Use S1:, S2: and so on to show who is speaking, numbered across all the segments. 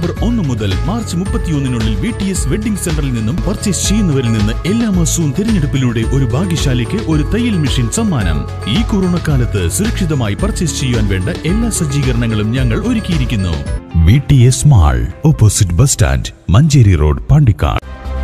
S1: October ഒന്ന് മുതൽ March മുപ്പത്തിയൊന്നിനുള്ളിൽ വി ടി എസ് വെഡിംഗ് സെന്ററിൽ നിന്നും പർച്ചേസ് ചെയ്യുന്നവരിൽ നിന്ന് എല്ലാ മാസവും തിരഞ്ഞെടുപ്പിലൂടെ ഒരു ഭാഗ്യശാലിക്ക് ഒരു തയ്യൽ മെഷീൻ സമ്മാനം ഈ കൊറോണ കാലത്ത് സുരക്ഷിതമായി പർച്ചേസ് ചെയ്യാൻ വേണ്ട എല്ലാ സജ്ജീകരണങ്ങളും ഞങ്ങൾ ഒരുക്കിയിരിക്കുന്നു V T S mall opposite bus stand Manjeri road Pandikkad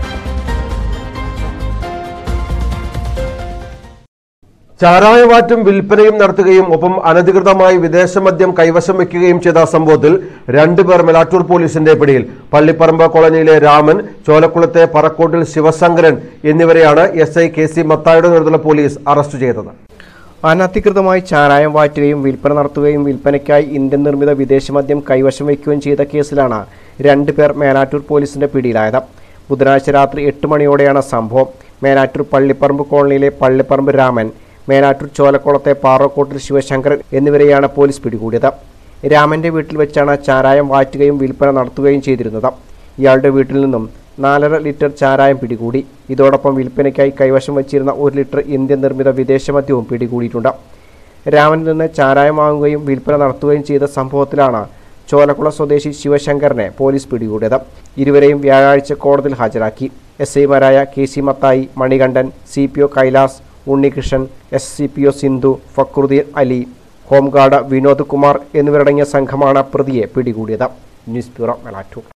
S2: ചാരായവാറ്റും വിൽപ്പനയും നടത്തുകയും ഒപ്പം അനധികൃതമായി വിദേശ മദ്യം കൈവശം വെക്കുകയും ചെയ്ത സംഭവത്തിൽ രണ്ടുപേർ മെലാറ്റൂർ പോലീസിന്റെ പിടിയിൽ പള്ളിപ്പറമ്പ് കോളനിയിലെ രാമൻ ചോലക്കുളത്തെ പറക്കോട്ടിൽ ശിവശങ്കരൻ എന്നിവരെയാണ് എസ് ഐ കെ സി മത്തായുടെ നേതൃത്വത്തിലുള്ള പോലീസ് അറസ്റ്റ് ചെയ്തത്
S3: അനധികൃതമായി ചാരായം വാറ്റുകയും വിൽപ്പന നടത്തുകയും വിൽപ്പനയ്ക്കായി ഇന്ത്യൻ നിർമ്മിത വിദേശമദ്യം കൈവശം വയ്ക്കുകയും ചെയ്ത കേസിലാണ് രണ്ടുപേർ മേലാറ്റൂർ പോലീസിന്റെ പിടിയിലായത് ബുധനാഴ്ച രാത്രി എട്ട് മണിയോടെയാണ് സംഭവം മേലാറ്റൂർ പള്ളിപ്പറമ്പ് കോളനിയിലെ പള്ളിപ്പറമ്പ് രാമൻ മേലാറ്റൂർ ചോലക്കുളത്തെ പാറക്കോട്ടിൽ ശിവശങ്കരൻ എന്നിവരെയാണ് പോലീസ് പിടികൂടിയത് രാമന്റെ വീട്ടിൽ വെച്ചാണ് ചാരായം വാറ്റുകയും വിൽപ്പന നടത്തുകയും ചെയ്തിരുന്നത് ഇയാളുടെ വീട്ടിൽ നിന്നും നാലര ലിറ്റർ ചാരായം പിടികൂടി ഇതോടൊപ്പം വിൽപ്പനയ്ക്കായി കൈവശം വച്ചിരുന്ന ഒരു ലിറ്റർ ഇന്ത്യൻ നിർമ്മിത വിദേശമദ്യവും പിടികൂടിയിട്ടുണ്ട് രാമനിൽ നിന്ന് ചാരായം വാങ്ങുകയും വിൽപ്പന നടത്തുകയും ചെയ്ത സംഭവത്തിലാണ് ചോലക്കുള സ്വദേശി ശിവശങ്കറിനെ പോലീസ് പിടികൂടിയത് ഇരുവരെയും വ്യാഴാഴ്ച കോടതിയിൽ ഹാജരാക്കി എസ് ഐമാരായ K C Mathai Manikandan C P O Kailas Unnikrishnan S C P O Sindhu Fakhruddin Ali home guard Vinod Kumar എന്നിവരടങ്ങിയ സംഘമാണ് പ്രതിയെ പിടികൂടിയത് ന്യൂസ് ബ്യൂറോ മെലാറ്റൂർ